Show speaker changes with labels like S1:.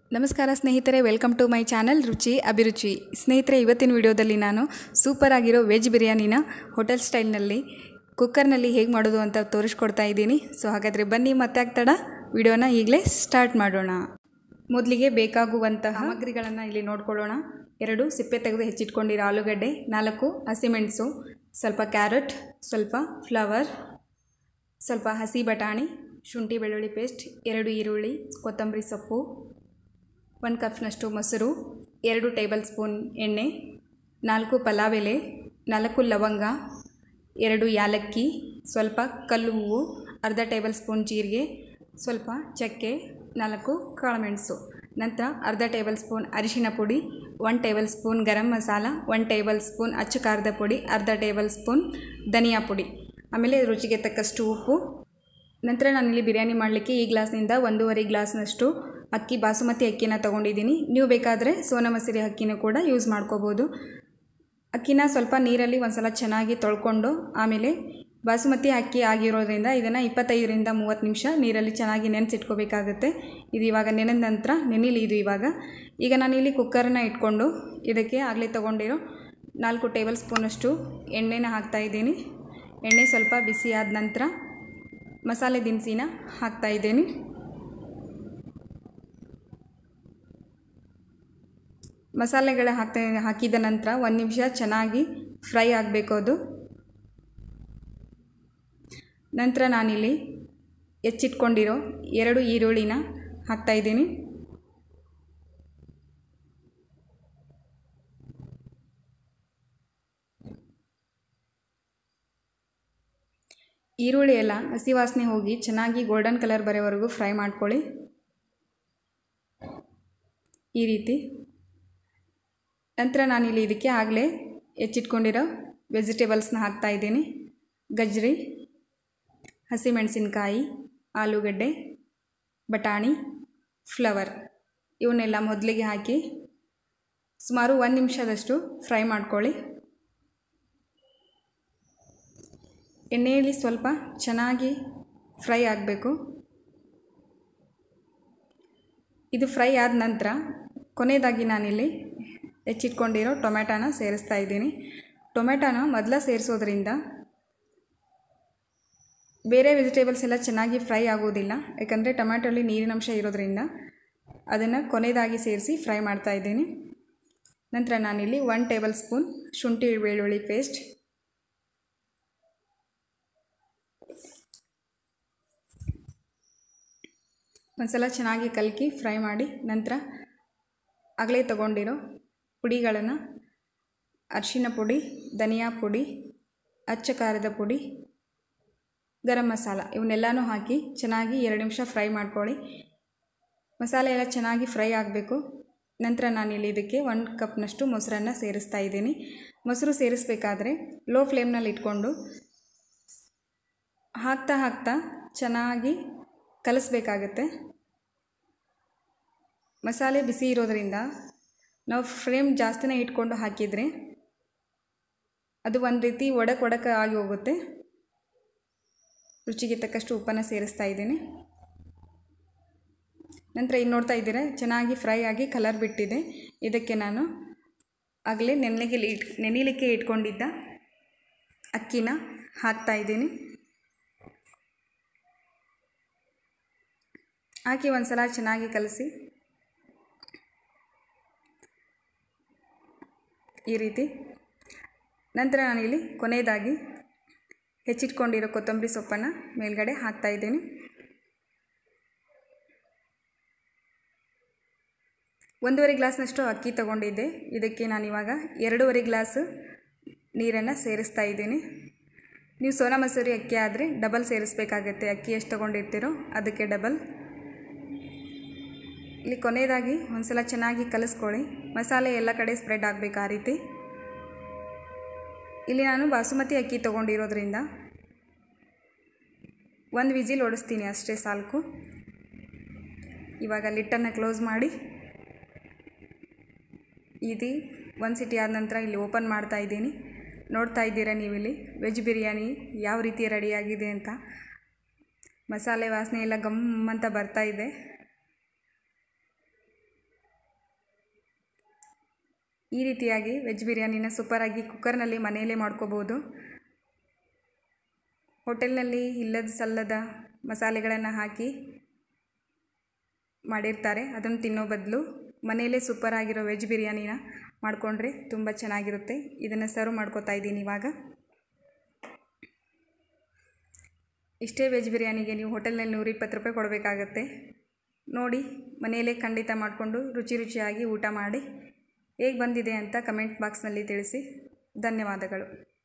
S1: ನಮಸ್ಕಾರ ಸ್ನೇಹಿತರೆ welcome to my channel ರುಚಿ ಅಭಿರುಚಿ ಸ್ನೇಹಿತರೆ ಇವತ್ತಿನ ವಿಡಿಯೋದಲ್ಲಿ ನಾನು ಸೂಪರ್ ಆಗಿರೋ ವೆಜ್ ಬಿರಿಯಾನಿನ ಹೋಟೆಲ್ ಸ್ಟೈಲ್ನಲ್ಲಿ ಕುಕ್ಕರ್ನಲ್ಲಿ ಹೇಗೆ ಮಾಡೋದು ಅಂತ ತೋರಿಸ್ಕೊಡ್ತಾ ಇದ್ದೀನಿ ಸೊ ಹಾಗಾದರೆ ಬನ್ನಿ ಮತ್ತೆ ಆಗ್ತಡ ವಿಡಿಯೋನ ಈಗಲೇ ಸ್ಟಾರ್ಟ್ ಮಾಡೋಣ ಮೊದಲಿಗೆ ಬೇಕಾಗುವಂತಹ ಸಾಮಗ್ರಿಗಳನ್ನು ಇಲ್ಲಿ ನೋಡ್ಕೊಳ್ಳೋಣ ಎರಡು ಸಿಪ್ಪೆ ತೆಗೆದು ಹೆಚ್ಚಿಟ್ಕೊಂಡಿರೋ ಆಲೂಗಡ್ಡೆ ನಾಲ್ಕು ಹಸಿಮೆಣಸು ಸ್ವಲ್ಪ ಕ್ಯಾರೆಟ್ ಸ್ವಲ್ಪ ಫ್ಲವರ್ ಸ್ವಲ್ಪ ಹಸಿ ಬಟಾಣಿ ಶುಂಠಿ ಬೆಳ್ಳುಳ್ಳಿ ಪೇಸ್ಟ್ ಎರಡು ಈರುಳ್ಳಿ ಕೊತ್ತಂಬರಿ ಸೊಪ್ಪು ಒಂದು ಕಪ್ನಷ್ಟು ಮೊಸರು ಎರಡು ಟೇಬಲ್ ಸ್ಪೂನ್ ಎಣ್ಣೆ ನಾಲ್ಕು ಪಲಾವ್ ಎಲೆ ನಾಲ್ಕು ಲವಂಗ ಎರಡು ಯಾಲಕ್ಕಿ ಸ್ವಲ್ಪ ಕಲ್ಲು ಹೂವು ಅರ್ಧ ಟೇಬಲ್ ಸ್ಪೂನ್ ಜೀರಿಗೆ ಸ್ವಲ್ಪ ಚಕ್ಕೆ ನಾಲ್ಕು ಕಾಳುಮೆಣಸು ನಂತರ ಅರ್ಧ ಟೇಬಲ್ ಸ್ಪೂನ್ ಅರಿಶಿನ ಪುಡಿ one tablespoon garam masala one tablespoon ಅಚ್ಚ ಖಾರದ ಪುಡಿ ಅರ್ಧ ಟೇಬಲ್ ಸ್ಪೂನ್ ಧನಿಯಾ ಪುಡಿ ಆಮೇಲೆ ರುಚಿಗೆ ತಕ್ಕಷ್ಟು ಉಪ್ಪು ನಂತರ ನಾನಿಲ್ಲಿ ಬಿರಿಯಾನಿ ಮಾಡಲಿಕ್ಕೆ ಈ ಗ್ಲಾಸ್ನಿಂದ ಒಂದೂವರೆ ಗ್ಲಾಸ್ನಷ್ಟು ಅಕ್ಕಿ ಬಾಸುಮತಿ ಅಕ್ಕಿನ ತೊಗೊಂಡಿದ್ದೀನಿ ನೀವು ಬೇಕಾದರೆ ಸೋನಾ ಮಸೂರಿ ಅಕ್ಕಿನ ಕೂಡ ಯೂಸ್ ಮಾಡ್ಕೋಬೋದು ಅಕ್ಕಿನ ಸ್ವಲ್ಪ ನೀರಲ್ಲಿ ಒಂದು ಸಲ ಚೆನ್ನಾಗಿ ತೊಳ್ಕೊಂಡು ಆಮೇಲೆ ಬಾಸುಮತಿ ಅಕ್ಕಿ ಆಗಿರೋದ್ರಿಂದ ಇದನ್ನು ಇಪ್ಪತ್ತೈದರಿಂದ ಮೂವತ್ತು ನಿಮಿಷ ನೀರಲ್ಲಿ ಚೆನ್ನಾಗಿ ನೆನೆಸಿಟ್ಕೋಬೇಕಾಗುತ್ತೆ ಇದು ಇವಾಗ ನೆನೆದ ನಂತರ ನೆನಿಲಿ ಇದು ಇವಾಗ ಈಗ ನಾನಿಲ್ಲಿ ಕುಕ್ಕರನ್ನ ಇಟ್ಕೊಂಡು ಇದಕ್ಕೆ ಆಗಲೇ ತೊಗೊಂಡಿರೋ ನಾಲ್ಕು ಟೇಬಲ್ ಸ್ಪೂನಷ್ಟು ಎಣ್ಣೆನ ಹಾಕ್ತಾಯಿದ್ದೀನಿ ಎಣ್ಣೆ ಸ್ವಲ್ಪ ಬಿಸಿ ಆದ ನಂತರ ಮಸಾಲೆ ದಿನಸಿನ ಹಾಕ್ತಾಯಿದ್ದೀನಿ ಮಸಾಲೆಗಳ ಹಾಕ್ತಾ ಹಾಕಿದ ನಂತರ ಒಂದು ನಿಮಿಷ ಚೆನ್ನಾಗಿ ಫ್ರೈ ಆಗಬೇಕು ಅದು ನಂತರ ನಾನಿಲ್ಲಿ ಹೆಚ್ಚಿಟ್ಕೊಂಡಿರೋ ಎರಡು ಈರುಳ್ಳಿನ ಹಾಕ್ತಾಯಿದ್ದೀನಿ ಈರುಳ್ಳಿ ಎಲ್ಲ ಹಸಿ ವಾಸನೆ ಹೋಗಿ ಚೆನ್ನಾಗಿ ಗೋಲ್ಡನ್ ಕಲರ್ ಬರೋವರೆಗೂ ಫ್ರೈ ಮಾಡ್ಕೊಳ್ಳಿ ಈ ರೀತಿ ನಂತರ ನಾನಿಲ್ಲಿ ಇದಕ್ಕೆ ಆಗಲೇ ಹೆಚ್ಚಿಟ್ಕೊಂಡಿರೋ ವೆಜಿಟೇಬಲ್ಸ್ನ ಹಾಕ್ತಾಯಿದ್ದೀನಿ ಗಜ್ರಿ ಹಸಿಮೆಣಸಿನ್ಕಾಯಿ ಆಲೂಗಡ್ಡೆ ಬಟಾಣಿ ಫ್ಲವರ್ ಇವನ್ನೆಲ್ಲ ಮೊದಲಿಗೆ ಹಾಕಿ ಸುಮಾರು ಒಂದು ನಿಮಿಷದಷ್ಟು ಫ್ರೈ ಮಾಡ್ಕೊಳ್ಳಿ ಎಣ್ಣೆಯಲ್ಲಿ ಸ್ವಲ್ಪ ಚೆನ್ನಾಗಿ ಫ್ರೈ ಆಗಬೇಕು ಇದು ಫ್ರೈ ಆದ ನಂತರ ಕೊನೆಯದಾಗಿ ನಾನಿಲ್ಲಿ ಹೆಚ್ಚಿಟ್ಕೊಂಡಿರೋ ಟೊಮೆಟೊನ ಸೇರಿಸ್ತಾ ಇದ್ದೀನಿ ಟೊಮೆಟೊನ ಮೊದಲ ಸೇರಿಸೋದ್ರಿಂದ ಬೇರೆ ವೆಜಿಟೇಬಲ್ಸ್ ಎಲ್ಲ ಚೆನ್ನಾಗಿ ಫ್ರೈ ಆಗೋದಿಲ್ಲ ಯಾಕಂದರೆ ಟೊಮೆಟೊಲ್ಲಿ ನೀರಿನಂಶ ಇರೋದ್ರಿಂದ ಅದನ್ನು ಕೊನೆಯದಾಗಿ ಸೇರಿಸಿ ಫ್ರೈ ಮಾಡ್ತಾ ಇದ್ದೀನಿ ನಂತರ ನಾನಿಲ್ಲಿ ಒನ್ ಟೇಬಲ್ ಸ್ಪೂನ್ ಶುಂಠಿ ಬೆಳ್ಳುಳ್ಳಿ ಪೇಸ್ಟ್ ಒಂದ್ಸಲ ಚೆನ್ನಾಗಿ ಕಲಕಿ ಫ್ರೈ ಮಾಡಿ ನಂತರ ಆಗಲೇ ತಗೊಂಡಿರೋ ಪುಡಿಗಳನ್ನು ಅರಿಶಿನ ಪುಡಿ ಧನಿಯಾ ಪುಡಿ ಅಚ್ಚ ಖಾರದ ಪುಡಿ ಗರಂ ಮಸಾಲ ಇವನ್ನೆಲ್ಲನೂ ಹಾಕಿ ಚೆನ್ನಾಗಿ ಎರಡು ನಿಮಿಷ ಫ್ರೈ ಮಾಡ್ಕೊಳ್ಳಿ ಮಸಾಲೆ ಎಲ್ಲ ಚೆನ್ನಾಗಿ ಫ್ರೈ ಆಗಬೇಕು ನಂತರ ನಾನಿಲ್ಲಿ ಇದಕ್ಕೆ ಒಂದು ಕಪ್ನಷ್ಟು ಮೊಸರನ್ನು ಸೇರಿಸ್ತಾ ಇದ್ದೀನಿ ಮೊಸರು ಸೇರಿಸ್ಬೇಕಾದ್ರೆ ಲೋ ಫ್ಲೇಮ್ನಲ್ಲಿ ಇಟ್ಕೊಂಡು ಹಾಕ್ತಾ ಹಾಕ್ತಾ ಚೆನ್ನಾಗಿ ಕಲಿಸ್ಬೇಕಾಗತ್ತೆ ಮಸಾಲೆ ಬಿಸಿ ಇರೋದರಿಂದ ನಾವು ಫ್ಲೇಮ್ ಜಾಸ್ತಿನೇ ಇಟ್ಕೊಂಡು ಹಾಕಿದರೆ ಅದು ಒಂದು ರೀತಿ ಒಡಕ್ ಒಡಕ ಆಗಿ ಹೋಗುತ್ತೆ ರುಚಿಗೆ ತಕ್ಕಷ್ಟು ಉಪ್ಪನ್ನು ಸೇರಿಸ್ತಾ ಇದ್ದೀನಿ ನಂತರ ಇನ್ನು ನೋಡ್ತಾ ಇದ್ದೀರಾ ಚೆನ್ನಾಗಿ ಫ್ರೈ ಆಗಿ ಕಲರ್ ಬಿಟ್ಟಿದೆ ಇದಕ್ಕೆ ನಾನು ಆಗಲೇ ನೆನೆಗೆ ಇಟ್ ನೆನೆಲಿಕ್ಕೆ ಇಟ್ಕೊಂಡಿದ್ದ ಅಕ್ಕಿನ ಹಾಕ್ತಾ ಇದ್ದೀನಿ ಹಾಕಿ ಒಂದು ಸಲ ಚೆನ್ನಾಗಿ ಕಲಸಿ ಈ ರೀತಿ ನಂತರ ನಾನಿಲ್ಲಿ ಕೊನೆಯದಾಗಿ ಹೆಚ್ಚಿಟ್ಕೊಂಡಿರೋ ಕೊತ್ತಂಬರಿ ಸೊಪ್ಪನ್ನು ಮೇಲ್ಗಡೆ ಹಾಕ್ತಾಯಿದ್ದೀನಿ ಒಂದೂವರೆ ಗ್ಲಾಸ್ನಷ್ಟು ಅಕ್ಕಿ ತೊಗೊಂಡಿದ್ದೆ ಇದಕ್ಕೆ ನಾನಿವಾಗ ಎರಡೂವರೆ ಗ್ಲಾಸ್ ನೀರನ್ನು ಸೇರಿಸ್ತಾ ಇದ್ದೀನಿ ನೀವು ಸೋನಾ ಮಸೂರಿ ಅಕ್ಕಿ ಆದರೆ ಡಬಲ್ ಸೇರಿಸ್ಬೇಕಾಗತ್ತೆ ಅಕ್ಕಿ ಎಷ್ಟು ತೊಗೊಂಡಿರ್ತೀರೋ ಅದಕ್ಕೆ ಡಬಲ್ ಇಲ್ಲಿ ಕೊನೆಯದಾಗಿ ಒಂದು ಸಲ ಚೆನ್ನಾಗಿ ಕಲಿಸ್ಕೊಳ್ಳಿ ಮಸಾಲೆ ಎಲ್ಲ ಕಡೆ ಸ್ಪ್ರೆಡ್ ಆಗಬೇಕು ಆ ರೀತಿ ಇಲ್ಲಿ ನಾನು ಬಾಸುಮತಿ ಅಕ್ಕಿ ತೊಗೊಂಡಿರೋದ್ರಿಂದ ಒಂದು ವಿಜಿಲ್ ಓಡಿಸ್ತೀನಿ ಅಷ್ಟೇ ಸಾಕು ಇವಾಗ ಲಿಟ್ಟನ್ನು ಕ್ಲೋಸ್ ಮಾಡಿ ಇದು ಒಂದು ಸಿಟಿ ಆದ ನಂತರ ಇಲ್ಲಿ ಓಪನ್ ಮಾಡ್ತಾ ಇದ್ದೀನಿ ನೋಡ್ತಾ ಇದ್ದೀರಾ ನೀವಿಲ್ಲಿ ವೆಜ್ ಬಿರಿಯಾನಿ ಯಾವ ರೀತಿ ರೆಡಿಯಾಗಿದೆ ಅಂತ ಮಸಾಲೆ ವಾಸನೆ ಎಲ್ಲ ಗಮ್ ಅಂತ ಬರ್ತಾ ಇದೆ ಈ ರೀತಿಯಾಗಿ ವೆಜ್ ಬಿರಿಯಾನಿನ ಸೂಪರಾಗಿ ಕುಕ್ಕರ್ನಲ್ಲಿ ಮನೆಯಲ್ಲೇ ಮಾಡ್ಕೋಬೋದು ಹೋಟೆಲ್ನಲ್ಲಿ ಇಲ್ಲದ ಸಲ್ಲದ ಮಸಾಲೆಗಳನ್ನು ಹಾಕಿ ಮಾಡಿರ್ತಾರೆ ಅದನ್ನು ತಿನ್ನೋ ಬದಲು ಮನೆಯಲ್ಲೇ ಸೂಪರಾಗಿರೋ ವೆಜ್ ಬಿರಿಯಾನಿನ ಮಾಡಿಕೊಂಡ್ರೆ ತುಂಬ ಚೆನ್ನಾಗಿರುತ್ತೆ ಇದನ್ನು ಸರ್ವ್ ಮಾಡ್ಕೋತಾ ಇದ್ದೀನಿ ಇವಾಗ ಇಷ್ಟೇ ವೆಜ್ ಬಿರಿಯಾನಿಗೆ ನೀವು ಹೋಟೆಲ್ನಲ್ಲಿ ನೂರ ಇಪ್ಪತ್ತು ರೂಪಾಯಿ ಕೊಡಬೇಕಾಗತ್ತೆ ನೋಡಿ ಮನೆಯಲ್ಲೇ ಖಂಡಿತ ಮಾಡಿಕೊಂಡು ರುಚಿ ರುಚಿಯಾಗಿ ಊಟ ಮಾಡಿ ಹೇಗೆ ಬಂದಿದೆ ಅಂತ ಕಮೆಂಟ್ ಬಾಕ್ಸ್ನಲ್ಲಿ ತಿಳಿಸಿ ಧನ್ಯವಾದಗಳು